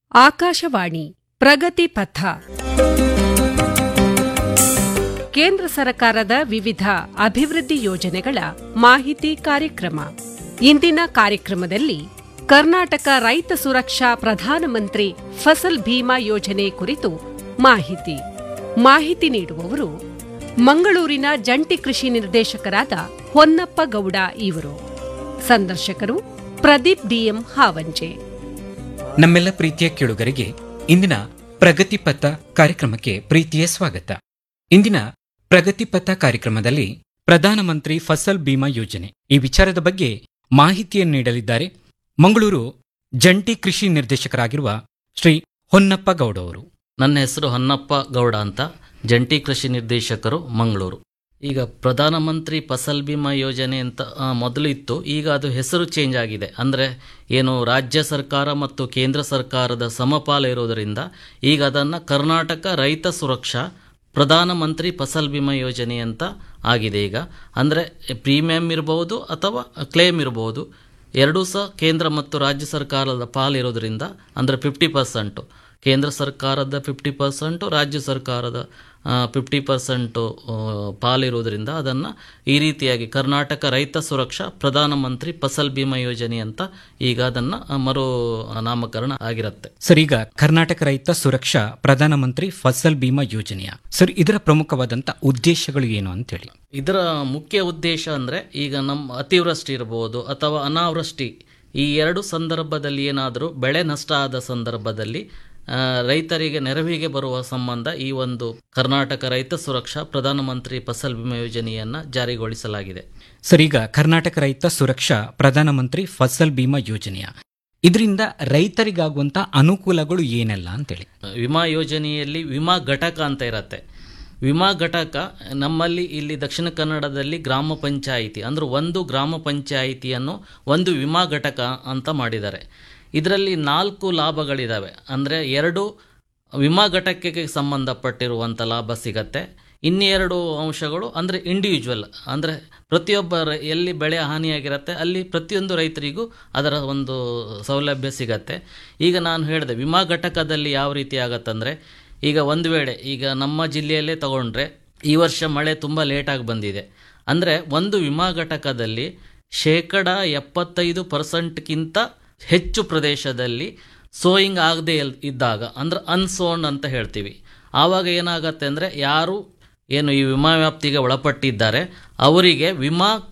ಆಕಾಶವಾಣಿ ಪ್ರಗತಿ ಪಥ ಕೇಂದ್ರ ಸರ್ಕಾರದ ವಿವಿಧ ಅಭಿವೃದ್ಧಿ ಯೋಜನೆಗಳ ಮಾಹಿತಿ ಕಾರ್ಯಕ್ರಮ ಇಂದಿನ ಕಾರ್ಯಕ್ರಮದಲ್ಲಿ ಕರ್ನಾಟಕ ರೈತ ಸುರಕ್ಷಾ ಪ್ರಧಾನಮಂತ್ರಿ ಫಸಲ್ ಭೀಮಾ ಯೋಜನೆ ಕುರಿತು ಮಾಹಿತಿ ಮಾಹಿತಿ ನೀಡುವವರು ಮಂಗಳೂರಿನ ಜಂಟಿ ಕೃಷಿ ನಿರ್ದೇಶಕರಾದ ಹೊನ್ನಪ್ಪ ಗೌಡ ಇವರು ಸಂದರ್ಶಕರು ಪ್ರದೀಪ್ ಡಿಎಂ ಹಾವಂಜೆ ನಮ್ಮೆಲ್ಲ ಪ್ರೀತಿಯ ಕೇಳುಗರಿಗೆ ಇಂದಿನ ಪ್ರಗತಿ ಪಥ ಕಾರ್ಯಕ್ರಮಕ್ಕೆ ಪ್ರೀತಿಯ ಸ್ವಾಗತ ಇಂದಿನ ಪ್ರಗತಿ ಪಥ ಕಾರ್ಯಕ್ರಮದಲ್ಲಿ ಪ್ರಧಾನಮಂತ್ರಿ ಫಸಲ್ ಬಿಮಾ ಯೋಜನೆ ಈ ವಿಚಾರದ ಬಗ್ಗೆ ಮಾಹಿತಿಯನ್ನು ನೀಡಲಿದ್ದಾರೆ ಮಂಗಳೂರು ಜಂಟಿ ಕೃಷಿ ನಿರ್ದೇಶಕರಾಗಿರುವ ಶ್ರೀ ಹೊನ್ನಪ್ಪ ಗೌಡ ಅವರು ನನ್ನ ಹೆಸರು ಹೊನ್ನಪ್ಪ ಗೌಡ ಅಂತ ಜಂಟಿ ಕೃಷಿ ನಿರ್ದೇಶಕರು ಮಂಗಳೂರು ಈಗ ಪ್ರಧಾನಮಂತ್ರಿ ಫಸಲ್ ಬಿಮಾ ಯೋಜನೆ ಅಂತ ಆ, ಮೊದಲು ಇತ್ತು ಈಗ ಅದು ಹೆಸರು ಚೇಂಜ್ ಆಗಿದೆ ಅಂದರೆ ಏನು ರಾಜ್ಯ ಸರ್ಕಾರ ಮತ್ತು ಕೇಂದ್ರ ಸರ್ಕಾರದ ಸಮಪಾಲು ಇರೋದರಿಂದ ಈಗ ಅದನ್ನು ಕರ್ನಾಟಕ ರೈತ ಸುರಕ್ಷಾ ಪ್ರಧಾನಮಂತ್ರಿ ಫಸಲ್ ಬಿಮಾ ಯೋಜನೆ ಅಂತ ಆಗಿದೆ ಈಗ ಅಂದರೆ ಪ್ರೀಮಿಯಂ ಇರಬಹುದು ಅಥವಾ ಕ್ಲೇಮ್ ಇರಬಹುದು ಎರಡೂ ಸಹ ಕೇಂದ್ರ ಮತ್ತು ರಾಜ್ಯ ಸರ್ಕಾರದ ಪಾಲಿರೋದ್ರಿಂದ ಅಂದರೆ ಫಿಫ್ಟಿ ಪರ್ಸೆಂಟು ಕೇಂದ್ರ ಸರ್ಕಾರದ ಫಿಫ್ಟಿ ಪರ್ಸೆಂಟು ರಾಜ್ಯ ಸರ್ಕಾರದ ಫಿಫ್ಟಿ ಪರ್ಸೆಂಟು ಪಾಲಿರುವುದರಿಂದ ಅದನ್ನು ಈ ರೀತಿಯಾಗಿ ಕರ್ನಾಟಕ ರೈತ ಸುರಕ್ಷಾ ಪ್ರಧಾನಮಂತ್ರಿ ಫಸಲ್ ಬಿಮಾ ಯೋಜನೆ ಅಂತ ಈಗ ಅದನ್ನು ಮರು ನಾಮಕರಣ ಆಗಿರುತ್ತೆ ಸರ್ ಈಗ ಕರ್ನಾಟಕ ರೈತ ಸುರಕ್ಷಾ ಪ್ರಧಾನಮಂತ್ರಿ ಫಸಲ್ ಬಿಮಾ ಯೋಜನೆಯ ಸರ್ ಇದರ ಪ್ರಮುಖವಾದಂತ ಉದ್ದೇಶಗಳು ಏನು ಅಂತೇಳಿ ಇದರ ಮುಖ್ಯ ಉದ್ದೇಶ ಅಂದರೆ ಈಗ ನಮ್ಮ ಅತಿವೃಷ್ಟಿ ಇರ್ಬೋದು ಅಥವಾ ಅನಾವೃಷ್ಟಿ ಈ ಎರಡು ಸಂದರ್ಭದಲ್ಲಿ ಏನಾದರೂ ಬೆಳೆ ನಷ್ಟ ಆದ ಸಂದರ್ಭದಲ್ಲಿ ಆ, ರೈತರಿಗೆ ನೆರವಿಗೆ ಬರುವ ಸಂಬಂಧ ಈ ಒಂದು ಕರ್ನಾಟಕ ರೈತ ಸುರಕ್ಷಾ ಪ್ರಧಾನಮಂತ್ರಿ ಫಸಲ್ ಬಿಮಾ ಯೋಜನೆಯನ್ನು ಜಾರಿಗೊಳಿಸಲಾಗಿದೆ ಸರ್ ಈಗ ಕರ್ನಾಟಕ ರೈತ ಸುರಕ್ಷಾ ಪ್ರಧಾನಮಂತ್ರಿ ಫಸಲ್ ಬಿಮಾ ಯೋಜನೆಯ ಇದರಿಂದ ರೈತರಿಗಾಗುವಂತ ಅನುಕೂಲಗಳು ಏನೆಲ್ಲ ಅಂತೇಳಿ ವಿಮಾ ಯೋಜನೆಯಲ್ಲಿ ವಿಮಾ ಘಟಕ ಅಂತ ಇರತ್ತೆ ವಿಮಾ ಘಟಕ ನಮ್ಮಲ್ಲಿ ಇಲ್ಲಿ ದಕ್ಷಿಣ ಕನ್ನಡದಲ್ಲಿ ಗ್ರಾಮ ಪಂಚಾಯಿತಿ ಅಂದ್ರೆ ಒಂದು ಗ್ರಾಮ ಪಂಚಾಯಿತಿಯನ್ನು ಒಂದು ವಿಮಾ ಘಟಕ ಅಂತ ಮಾಡಿದ್ದಾರೆ ಇದರಲ್ಲಿ ನಾಲ್ಕು ಲಾಭಗಳಿದ್ದಾವೆ ಅಂದರೆ ಎರಡು ವಿಮಾ ಘಟಕಕ್ಕೆ ಸಂಬಂಧಪಟ್ಟಿರುವಂಥ ಲಾಭ ಸಿಗತ್ತೆ ಇನ್ನೆರಡು ಅಂಶಗಳು ಅಂದರೆ ಇಂಡಿವಿಜುವಲ್ ಅಂದರೆ ಪ್ರತಿಯೊಬ್ಬ ರೈ- ಎಲ್ಲಿ ಬೆಳೆ ಹಾನಿಯಾಗಿರುತ್ತೆ ಅಲ್ಲಿ ಪ್ರತಿಯೊಂದು ರೈತರಿಗೂ ಅದರ ಒಂದು ಸೌಲಭ್ಯ ಸಿಗತ್ತೆ ಈಗ ನಾನು ಹೇಳಿದೆ ವಿಮಾ ಘಟಕದಲ್ಲಿ ಯಾವ ರೀತಿ ಆಗತ್ತಂದರೆ ಈಗ ಒಂದು ವೇಳೆ ಈಗ ನಮ್ಮ ಜಿಲ್ಲೆಯಲ್ಲೇ ತಗೊಂಡ್ರೆ ಈ ವರ್ಷ ಮಳೆ ತುಂಬ ಲೇಟಾಗಿ ಬಂದಿದೆ ಅಂದರೆ ಒಂದು ವಿಮಾ ಘಟಕದಲ್ಲಿ ಶೇಕಡ ಎಪ್ಪತ್ತೈದು ಪರ್ಸೆಂಟ್ಗಿಂತ ಹೆಚ್ಚು ಪ್ರದೇಶದಲ್ಲಿ ಸೋಯಿಂಗ್ ಆಗದೆ ಇದ್ದಾಗ ಅಂದ್ರೆ ಅನ್ಸೋನ್ ಅಂತ ಹೇಳ್ತೀವಿ ಆವಾಗ ಏನಾಗತ್ತೆ ಅಂದರೆ ಯಾರು ಏನು ಈ ವಿಮಾ ವ್ಯಾಪ್ತಿಗೆ ಒಳಪಟ್ಟಿದ್ದಾರೆ ಅವರಿಗೆ ವಿಮಾ